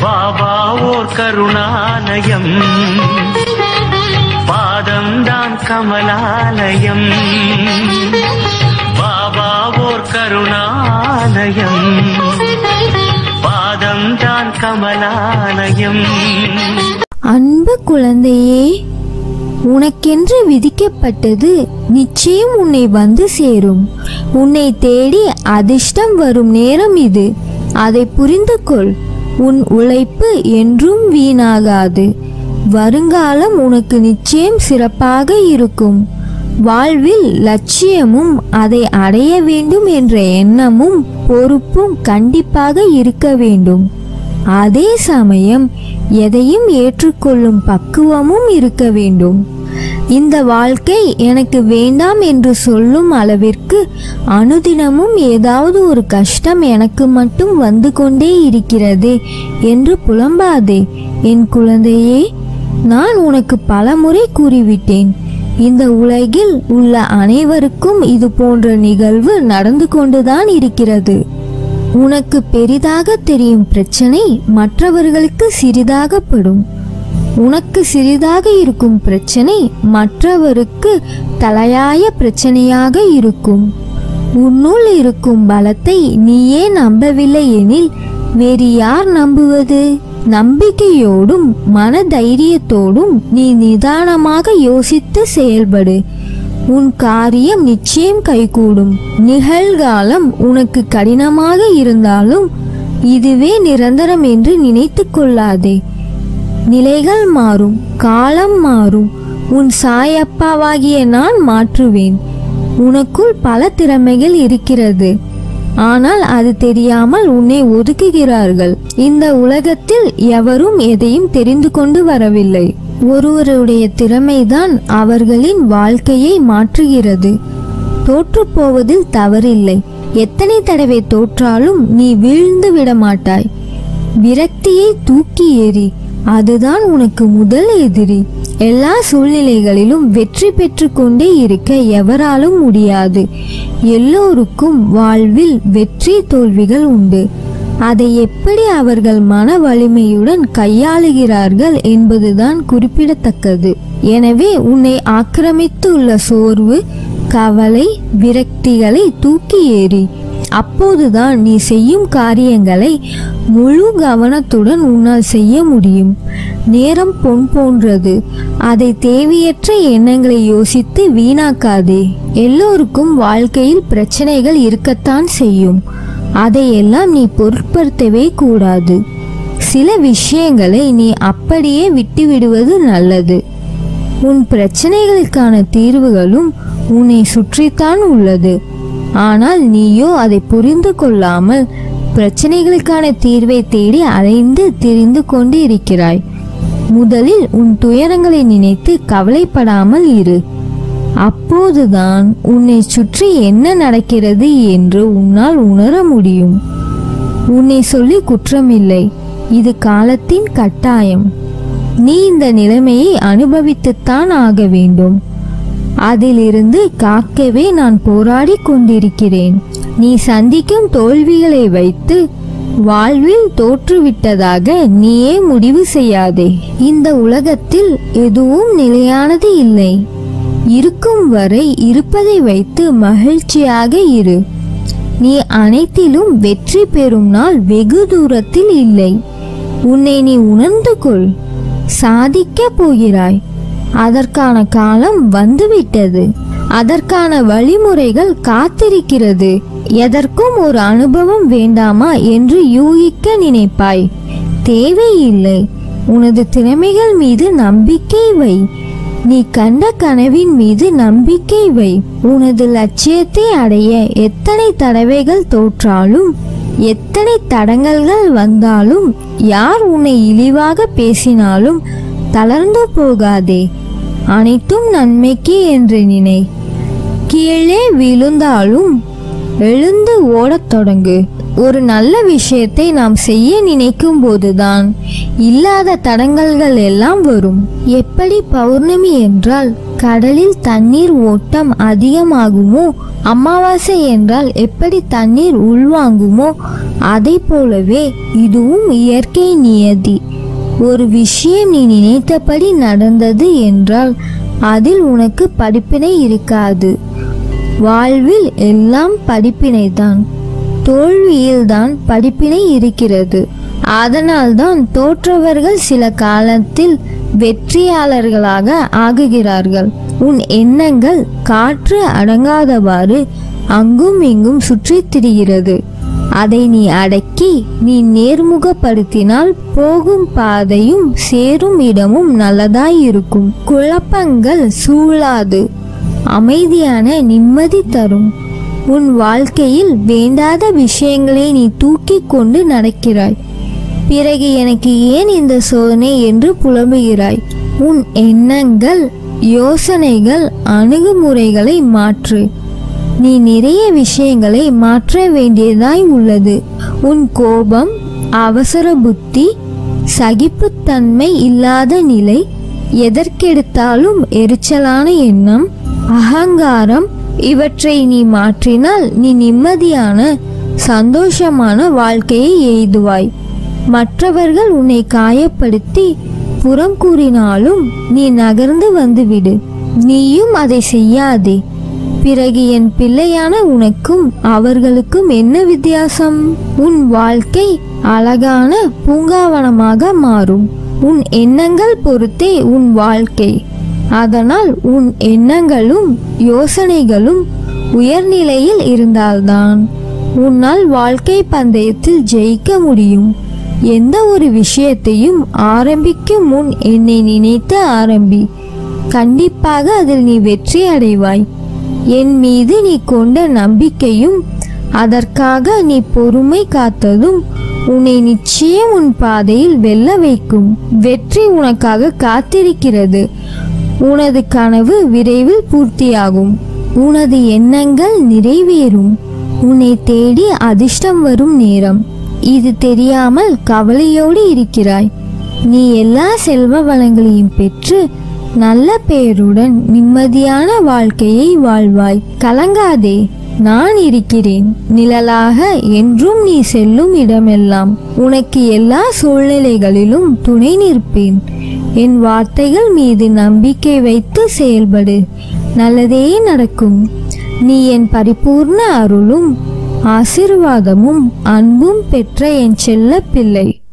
பாபா ஓர் கருணாலயம் பாதம்தான் கமலாலயம் பாபா ஓர் கருணாலயம் பாதம்தான் கமலாலயம் அன்பு குழந்தையே உனக்கென்று விதிக்கப்பட்டது நிச்சயம் உன்னை வந்து சேரும் உன்னை தேடி அதிர்ஷ்டம் வரும் நேரம் இது அதை புரிந்து கொள் உன் உழைப்பு என்றும் வீணாகாது வருங்காலம் உனக்கு நிச்சயம் சிறப்பாக இருக்கும் வாழ்வில் லட்சியமும் அதை அடைய வேண்டும் என்ற எண்ணமும் பொறுப்பும் கண்டிப்பாக இருக்க வேண்டும் அதே சமயம் எதையும் ஏற்றுக்கொள்ளும் பக்குவமும் இருக்க வேண்டும் இந்த வாழ்க்கை எனக்கு வேண்டாம் என்று சொல்லும் அளவிற்கு அனுதினமும் ஏதாவது ஒரு கஷ்டம் எனக்கு மட்டும் வந்து கொண்டே இருக்கிறது என்று புலம்பாதே என் குழந்தையே நான் உனக்கு பலமுறை கூறிவிட்டேன் இந்த உலகில் உள்ள அனைவருக்கும் இது போன்ற நிகழ்வு நடந்து கொண்டுதான் இருக்கிறது உனக்கு பெரிதாக தெரியும் பிரச்சனை மற்றவர்களுக்கு சிறிதாகப்படும் உனக்கு சிறிதாக இருக்கும் பிரச்சனை மற்றவருக்கு தலையாய பிரச்சனையாக இருக்கும் உன்னுள் இருக்கும் பலத்தை நீயே நம்பவில்லை எனில் வேறு யார் நம்புவது நம்பிக்கையோடும் மன தைரியத்தோடும் நீ நிதானமாக யோசித்து செயல்படு உன் காரியம் நிச்சயம் கைகூடும் நிகழ்காலம் உனக்கு கடினமாக இருந்தாலும் இதுவே நிரந்தரம் என்று நினைத்துக் கொள்ளாதே நிலைகள் மாறும் காலம் மாறும் உன் சாயப்பாவாகிய நான் மாற்றுவேன் உனக்குள் பல திறமைகள் இருக்கிறது ஆனால் அது தெரியாமல் உன்னை ஒதுக்குகிறார்கள் இந்த உலகத்தில் எவரும் எதையும் தெரிந்து கொண்டு வரவில்லை ஒருவருடைய திறமைதான் அவர்களின் வாழ்க்கையை மாற்றுகிறது தோற்றுப் போவதில் தவறில்லை எத்தனை தடவை தோற்றாலும் நீ வீழ்ந்து விட மாட்டாய் விரக்தியை தூக்கி எறி அதுதான் உனக்கு முதல் எதிரி எல்லா சூழ்நிலைகளிலும் வெற்றி பெற்று கொண்டே இருக்க எவராலும் முடியாது எல்லோருக்கும் வாழ்வில் வெற்றி தோல்விகள் உண்டு அதை எப்படி அவர்கள் மன வலிமையுடன் கையாளுகிறார்கள் என்பதுதான் குறிப்பிடத்தக்கது எனவே உன்னை ஆக்கிரமித்துள்ள சோர்வு கவலை விரக்திகளை தூக்கி ஏறி அப்போதுதான் நீ செய்யும் காரியங்களை முழு கவனத்துடன் உன்னால் செய்ய முடியும் நேரம் பொன் போன்றது அதை தேவையற்ற எண்ணங்களை யோசித்து வீணாக்காதே எல்லோருக்கும் வாழ்க்கையில் பிரச்சனைகள் இருக்கத்தான் செய்யும் அதையெல்லாம் நீ பொருட்படுத்தவே கூடாது சில விஷயங்களை நீ அப்படியே விட்டுவிடுவது நல்லது உன் பிரச்சனைகளுக்கான தீர்வுகளும் உன்னை சுற்றித்தான் உள்ளது ஆனால் நீயோ அதை புரிந்து கொள்ளாமல் பிரச்சனைகளுக்கான தீர்வை தேடி அலைந்து திரிந்து கொண்டு இருக்கிறாய் முதலில் உன் துயரங்களை நினைத்து கவலைப்படாமல் இரு அப்போதுதான் உன்னை சுற்றி என்ன நடக்கிறது என்று உன்னால் உணர முடியும் உன்னை சொல்லி குற்றமில்லை இது காலத்தின் கட்டாயம் நீ இந்த நிலைமையை அனுபவித்துத்தான் ஆக வேண்டும் அதிலிருந்து காக்கவே நான் போராடி கொண்டிருக்கிறேன் நீ சந்திக்கும் தோல்விகளை வைத்து வாழ்வில் தோற்றுவிட்டதாக நீயே முடிவு செய்யாதே இந்த உலகத்தில் எதுவும் நிலையானது இல்லை இருக்கும் வரை இருப்பதை வைத்து மகிழ்ச்சியாக இரு நீ அனைத்திலும் வெற்றி பெறும் நாள் வெகு தூரத்தில் இல்லை உன்னை நீ உணர்ந்து கொள் சாதிக்கப் போகிறாய் அதற்கான காலம் வந்துவிட்டது அதற்கான வழிமுறைகள் காத்திருக்கிறது எதற்கும் ஒரு அனுபவம் வேண்டாமா என்று யூகிக்க நினைப்பாய் தேவையில்லை உனது திறமைகள் மீது நம்பிக்கை வை நீ கண்ட கனவின் மீது நம்பிக்கை வை உனது லட்சியத்தை அடைய எத்தனை தடவைகள் தோற்றாலும் எத்தனை தடங்கல்கள் வந்தாலும் யார் உன்னை இழிவாக பேசினாலும் தளர்ந்து போகாதே அனைத்தும் நன்மைக்கே என்று நினை கீழே விழுந்தாலும் எழுந்து ஓடத் தொடங்கு ஒரு நல்ல விஷயத்தை நாம் செய்ய நினைக்கும் போதுதான் இல்லாத தடங்கல்கள் எல்லாம் வரும் எப்படி பௌர்ணமி என்றால் கடலில் தண்ணீர் ஓட்டம் அதிகமாகுமோ அமாவாசை என்றால் எப்படி தண்ணீர் உள்வாங்குமோ அதை போலவே இதுவும் இயற்கை நியதி ஒரு விஷயம் நீ நினைத்தபடி நடந்தது என்றால் அதில் உனக்கு படிப்பினை இருக்காது வாழ்வில் எல்லாம் படிப்பினைதான் தோல்வியில்தான் படிப்பினை இருக்கிறது அதனால்தான் தோற்றவர்கள் சில காலத்தில் வெற்றியாளர்களாக ஆகுகிறார்கள் உன் எண்ணங்கள் காற்று அடங்காதவாறு அங்கும் இங்கும் சுற்றித் திரிகிறது அதை நீ அடக்கி நீ நேர்முகப்படுத்தினால் போகும் பாதையும் சேரும் இடமும் நல்லதாய் இருக்கும் குழப்பங்கள் சூழாது அமைதியான நிம்மதி தரும் உன் வாழ்க்கையில் வேண்டாத விஷயங்களை நீ தூக்கி கொண்டு நடக்கிறாய் பிறகு எனக்கு ஏன் இந்த சோதனை என்று புலம்புகிறாய் உன் எண்ணங்கள் யோசனைகள் அணுகுமுறைகளை மாற்று நீ நிறைய விஷயங்களை மாற்ற வேண்டியதாய் உள்ளது உன் கோபம் அவசர புத்தி சகிப்புத்தன்மை இல்லாத நிலை எதற்கெடுத்தாலும் எரிச்சலான எண்ணம் அகங்காரம் இவற்றை நீ மாற்றினால் நீ நிம்மதியான சந்தோஷமான வாழ்க்கையை எய்துவாய் மற்றவர்கள் உன்னை காயப்படுத்தி புறம் கூறினாலும் நீ நகர்ந்து வந்துவிடு நீயும் அதை செய்யாதே பிறகு என் பிள்ளையான உனக்கும் அவர்களுக்கும் என்ன வித்தியாசம் உன் வாழ்க்கை அழகான பூங்காவனமாக மாறும் உன் எண்ணங்கள் பொறுத்தே உன் வாழ்க்கை அதனால் உன் எண்ணங்களும் யோசனைகளும் உயர்நிலையில் இருந்தால்தான் உன்னால் வாழ்க்கை பந்தயத்தில் ஜெயிக்க முடியும் எந்த ஒரு விஷயத்தையும் ஆரம்பிக்கும் முன் என்னை நினைத்து ஆரம்பி கண்டிப்பாக அதில் நீ வெற்றி அடைவாய் என் மீது நீ கொண்ட நம்பிக்கையும் அதற்காக நீ பொறுமை காத்ததும் உன்னை நிச்சயம் உன் பாதையில் வெல்ல வைக்கும் வெற்றி உனக்காக காத்திருக்கிறது உனது கனவு விரைவில் பூர்த்தியாகும் உனது எண்ணங்கள் நிறைவேறும் உன்னை தேடி அதிர்ஷ்டம் வரும் நேரம் இது தெரியாமல் கவலையோடு இருக்கிறாய் நீ எல்லா செல்வ வளங்களையும் பெற்று நல்ல பெயருடன் நிம்மதியான வாழ்க்கையை வாழ்வாய் கலங்காதே நான் இருக்கிறேன் நிழலாக என்றும் நீ செல்லும் இடமெல்லாம் உனக்கு எல்லா சூழ்நிலைகளிலும் துணை நிற்பேன் என் வார்த்தைகள் மீது நம்பிக்கை வைத்து செயல்படு நல்லதே நடக்கும் நீ என் பரிபூர்ண அருளும் ஆசிர்வாதமும் அன்பும் பெற்ற என் செல்ல பிள்ளை